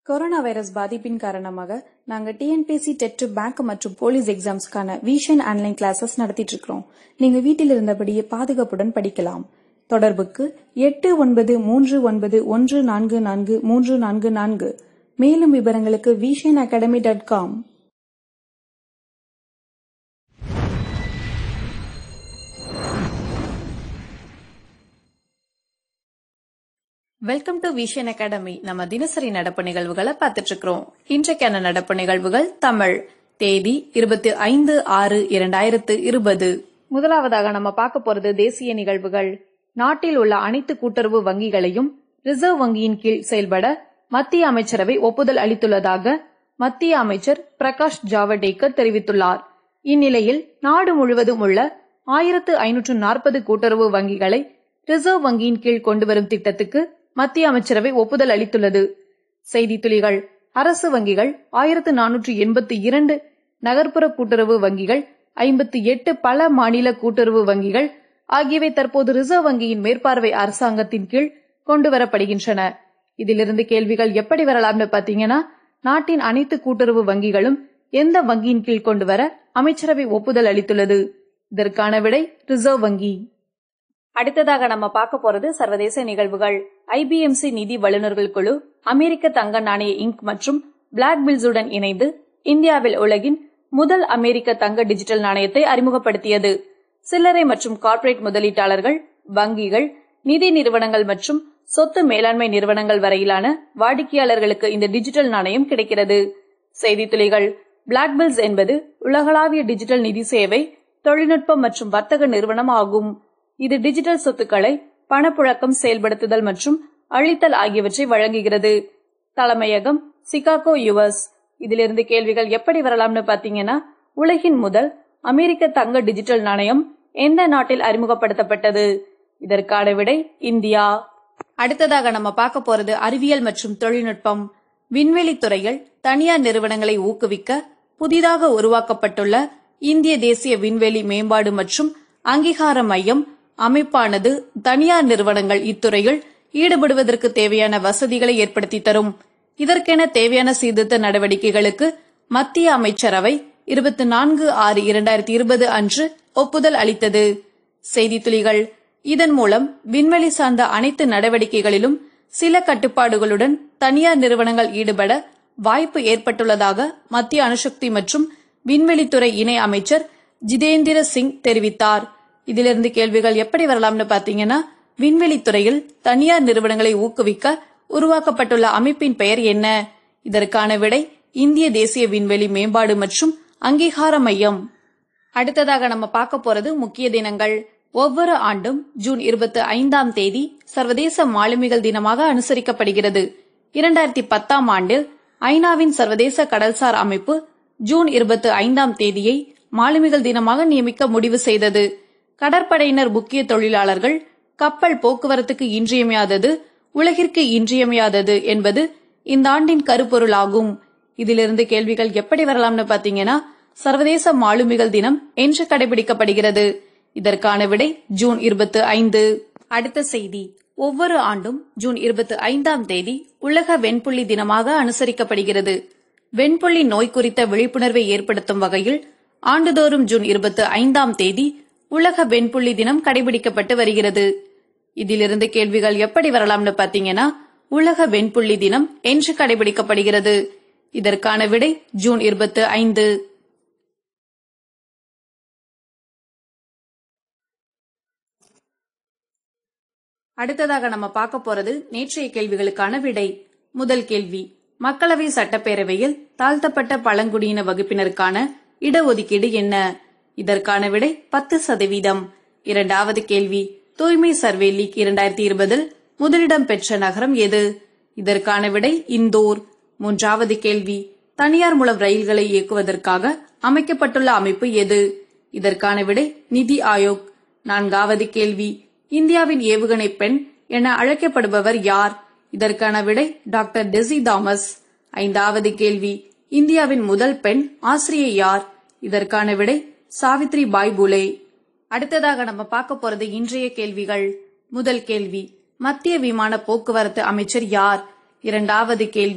corona virus பாதிப்பின் காரணமாக நாங்க டிஎன்பிஎஸ்சி டெட் பேங்க் மற்றும் போலீஸ் எக்ஸாம்ஸ்க்கான விஷன் ஆன்லைன் கிளாஸஸ் நடத்திட்டு இருக்கிறோம் நீங்க வீட்டில் இருந்தபடியே பாதுகாப்புடன் படிக்கலாம் தொடர்புக்கு எட்டு ஒன்பது மூன்று ஒன்பது ஒன்று நான்கு நான்கு மூன்று நான்கு நான்கு மேலும் விவரங்களுக்கு vision academy dot com welcome to vision academy நம்ம தினசரி நடப்பு நிகழ்வுகளை பார்த்துட்டு இருக்கிறோம் இன்றைக்கான நடப்பு நிகழ்வுகள் தமிழ் தேதி இருபத்தி ஐந்து ஆறு இரண்டாயிரத்து இருபது முதலாவதாக நம்ம பார்க்க போறது தேசிய நிகழ்வுகள் நாட்டில் உள்ள அனைத்து கூட்டுறவு வங்கிகளையும் ரிசர்வ் வங்கியின் கீழ் செயல்பட மத்திய அமைச்சரவை ஒப்புதல் அளித்துள்ளதாக மத்திய அமைச்சர் பிரகாஷ் ஜாவடேகர் தெரிவித்துள்ளார் இந்நிலையில் நாடு முழுவதும் உள்ள ஆயிரத்து ஐநூற்று நாற்பது கூட்டுறவு வங்கிகளை ரிசர்வ் வங்கியின் கீழ் கொண்டுவரும் திட்டத்துக்கு மத்திய அமைச்சரவை ஒப்புதல் அளித்துள்ளது செய்தி துளிகள் அரசு வங்கிகள் ஆயிரத்து நானூற்று எண்பத்தி இரண்டு நகர்ப்புற கூட்டுறவு வங்கிகள் ஐம்பத்தி எட்டு பல மாநில கூட்டுறவு வங்கிகள் ஆகியவை தற்போது ரிசர்வ் வங்கியின் மேற்பார்வை அரசாங்கத்தின் கீழ் கொண்டு வரப்படுகின்றன இதிலிருந்து கேள்விகள் எப்படி வரலாம்னு பாத்தீங்கன்னா நாட்டின் அனைத்து கூட்டுறவு வங்கிகளும் எந்த வங்கியின் கீழ் கொண்டு வர அமைச்சரவை ஒப்புதல் அளித்துள்ளது இதற்கான விடை ரிசர்வ் வங்கி அடுத்ததாக நம்ம பார்க்க போறது சர்வதேச நிகழ்வுகள் ஐபிஎம்சி நிதி வல்லுநர்கள் குழு அமெரிக்க தங்க நாணய இங்க் மற்றும் பிளாக் பில்ஸுடன் இணைந்து இந்தியாவில் உலகின் முதல் அமெரிக்க தங்க டிஜிட்டல் நாணயத்தை அறிமுகப்படுத்தியது சில்லறை மற்றும் கார்ப்பரேட் முதலீட்டாளர்கள் வங்கிகள் நிதி நிறுவனங்கள் மற்றும் சொத்து மேலாண்மை நிறுவனங்கள் வரையிலான வாடிக்கையாளர்களுக்கு இந்த டிஜிட்டல் நாணயம் கிடைக்கிறது செய்தி துளிகள் பிளாக் பில்ஸ் என்பது உலகளாவிய டிஜிட்டல் நிதி சேவை தொழில்நுட்பம் மற்றும் வர்த்தக நிறுவனம் ஆகும் இது டிஜிட்டல் சொத்துக்களை பணப்புழக்கம் செயல்படுத்துதல் மற்றும் அழித்தல் ஆகியவற்றை வழங்குகிறது தலைமையகம் சிகாகோ யுஎஸ் இதிலிருந்து கேள்விகள் எப்படி வரலாம்னு பாத்தீங்கன்னா உலகின் முதல் அமெரிக்க தங்க டிஜிட்டல் நாணயம் எந்த நாட்டில் அறிமுகப்படுத்தப்பட்டது இதற்கான விடை இந்தியா அடுத்ததாக நம்ம பார்க்க போறது அறிவியல் மற்றும் தொழில்நுட்பம் விண்வெளி துறையில் தனியார் நிறுவனங்களை ஊக்குவிக்க புதிதாக உருவாக்கப்பட்டுள்ள இந்திய தேசிய விண்வெளி மேம்பாடு மற்றும் அங்கீகார மையம் அமைப்பானது தனியார் நிறுவனங்கள் இத்துறையில் ஈடுபடுவதற்கு தேவையான வசதிகளை ஏற்படுத்தி தரும் இதற்கென தேவையான சீர்திருத்த நடவடிக்கைகளுக்கு மத்திய அமைச்சரவை இருபத்தி நான்கு ஆறு இரண்டாயிரத்தி இருபது அன்று ஒப்புதல் அளித்தது செய்தி துளிகள் இதன் மூலம் விண்வெளி சார்ந்த அனைத்து நடவடிக்கைகளிலும் சில கட்டுப்பாடுகளுடன் தனியார் நிறுவனங்கள் ஈடுபட வாய்ப்பு ஏற்பட்டுள்ளதாக மத்திய அணுசக்தி மற்றும் விண்வெளித்துறை இணை அமைச்சர் ஜிதேந்திர சிங் தெரிவித்தார் இதிலிருந்து கேள்விகள் எப்படி வரலாம்னு பாத்தீங்கன்னா விண்வெளி துறையில் தனியார் நிறுவனங்களை ஊக்குவிக்க உருவாக்கப்பட்டுள்ள அமைப்பின் பெயர் என்ன இதற்கான விடை இந்திய தேசிய விண்வெளி மேம்பாடு மற்றும் அங்கீகார மையம் அடுத்ததாக நம்ம பார்க்க போறது முக்கிய தினங்கள் ஒவ்வொரு ஆண்டும் ஜூன் இருபத்தி ஐந்தாம் தேதி சர்வதேச மாலுமிகள் தினமாக அனுசரிக்கப்படுகிறது இரண்டாயிரத்தி பத்தாம் ஆண்டில் ஐநாவின் சர்வதேச கடல்சார் அமைப்பு ஜூன் இருபத்தி ஐந்தாம் தேதியை மாலுமிகள் தினமாக நியமிக்க முடிவு செய்தது கடற்படையினர் முக்கிய தொழிலாளர்கள் கப்பல் போக்குவரத்துக்கு இன்றியமையாதது உலகிற்கு இன்றியமையாதது என்பது இந்த ஆண்டின் கருப்பொருளாகும் இதிலிருந்து கேள்விகள் எப்படி வரலாம்னு பாத்தீங்கன்னா சர்வதேச மாலுமிகள் தினம் என்று கடைபிடிக்கப்படுகிறது இதற்கான விடை ஜூன் இருபத்தி ஐந்து அடுத்த செய்தி ஒவ்வொரு ஆண்டும் ஜூன் இருபத்தி ஐந்தாம் தேதி உலக வெண்புள்ளி தினமாக அனுசரிக்கப்படுகிறது வெண்புள்ளி நோய் குறித்த விழிப்புணர்வை ஏற்படுத்தும் வகையில் ஆண்டுதோறும் ஜூன் இருபத்தி ஐந்தாம் தேதி உலக வெண்புள்ளி தினம் கடைபிடிக்கப்பட்டு வருகிறது இதிலிருந்து கேள்விகள் எப்படி வரலாம்னு பாத்தீங்கன்னா உலக வெண்புள்ளி தினம் என்று கடைபிடிக்கப்படுகிறது இதற்கான விடை ஜூன் இருபத்தி ஐந்து அடுத்ததாக நம்ம பார்க்க போறது நேற்றைய கேள்விகளுக்கான விடை முதல் கேள்வி மக்களவை சட்டப்பேரவையில் தாழ்த்தப்பட்ட பழங்குடியின வகுப்பினருக்கான இடஒதுக்கீடு என்ன இதற்கான விடை பத்து சதவீதம் இரண்டாவது கேள்வி தூய்மை சர்வே லீக் இரண்டாயிரத்தி இருபதில் முதலிடம் பெற்ற நகரம் எது இதற்கான விடை இந்தோர் மூன்றாவது கேள்வி தனியார் மூலம் ரயில்களை இயக்குவதற்காக அமைக்கப்பட்டுள்ள அமைப்பு எது இதற்கான விடை நிதி ஆயோக் நான்காவது கேள்வி இந்தியாவின் ஏவுகணை பெண் என அழைக்கப்படுபவர் யார் இதற்கான விடை டாக்டர் டெசி தாமஸ் ஐந்தாவது கேள்வி இந்தியாவின் முதல் பெண் ஆசிரியை யார் இதற்கான விடை சாவித்ரி பாய் புலே அடுத்ததாக நம்ம பார்க்க போறது இன்றைய கேள்விகள் முதல் கேள்வி மத்திய விமான போக்குவரத்து அமைச்சர் யார் இரண்டாவது கேள்வி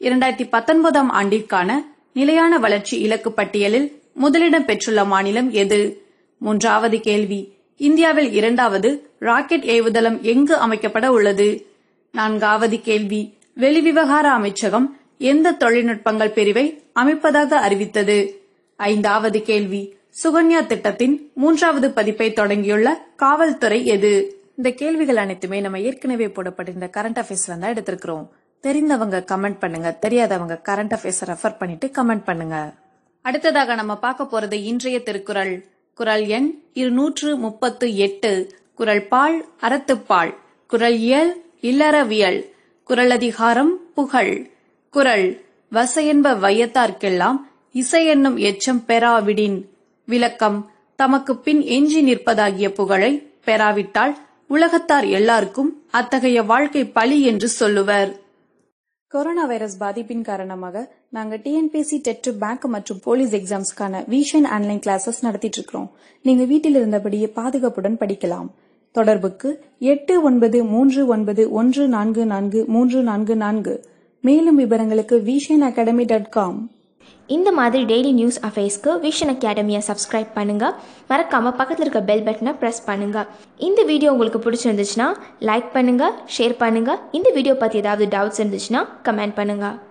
இரண்டாயிரத்தி பத்தொன்பதாம் ஆண்டிற்கான நிலையான வளர்ச்சி இலக்கு பட்டியலில் முதலிடம் பெற்றுள்ள மாநிலம் எது மூன்றாவது கேள்வி இந்தியாவில் இரண்டாவது ராக்கெட் ஏவுதளம் எங்கு அமைக்கப்பட உள்ளது நான்காவது கேள்வி வெளிவிவகார அமைச்சகம் எந்த தொழில்நுட்பங்கள் பிரிவை அமைப்பதாக அறிவித்தது ஐந்தாவது கேள்வி சுகன்யா திட்டத்தின் மூன்றாவது பதிப்பை தொடங்கியுள்ள காவல்துறை எது இந்த கேள்விகள் அனைத்துமே நம்ம ஏற்கனவே போடப்பட்டிருந்த கரண்ட் அஃபேர்ஸ்ல தான் எடுத்திருக்கிறோம் தெரிந்தவங்க கமெண்ட் பண்ணுங்க தெரியாதவங்க கரண்ட் அஃபேர்ஸ் ரெஃபர் பண்ணிட்டு கமெண்ட் பண்ணுங்க அடுத்ததாக நம்ம பார்க்க போறது இன்றைய திருக்குறள் குறள் எண் இருநூற்று முப்பத்து எட்டு குறள் பால் அறத்துப்பால் குறள் இயல் இல்லறவியல் குறளதிகாரம் புகழ் குறள் வசையென்ப வையத்தார்க்கெல்லாம் இசை என்னும் எச்சம் பெறாவிடின் விளக்கம் தமக்கு பின் எஞ்சி நிற்பதாகிய புகழை பெறாவிட்டால் உலகத்தார் எல்லாருக்கும் அத்தகைய வாழ்க்கை பழி என்று சொல்லுவர் கொரோனா வைரஸ் பாதிப்பின் காரணமாக நாங்க டிஎன்பிஎஸ்சி டெட் பேங்க் மற்றும் போலீஸ் எக்ஸாம்ஸ்க்கான விஷன் ஆன்லைன் கிளாஸஸ் நடத்திட்டு இருக்கிறோம் நீங்க வீட்டில் இருந்தபடியே பாதுகாப்புடன் படிக்கலாம் தொடர்புக்கு எட்டு ஒன்பது மூன்று ஒன்பது ஒன்று நான்கு நான்கு மூன்று நான்கு நான்கு மேலும் விவரங்களுக்கு விஷன் அகாடமி டாட் காம் இந்த மாதிரி டெய்லி நியூஸ் அஃபேர்ஸ்க்கு விஷன் அகாடமியை சப்ஸ்கிரைப் பண்ணுங்கள் மறக்காமல் பக்கத்தில் இருக்க பெல் பட்டனை ப்ரெஸ் பண்ணுங்கள் இந்த வீடியோ உங்களுக்கு பிடிச்சிருந்துச்சுன்னா லைக் பண்ணுங்கள் ஷேர் பண்ணுங்கள் இந்த வீடியோ பற்றி ஏதாவது டவுட்ஸ் இருந்துச்சுன்னா கமெண்ட் பண்ணுங்கள்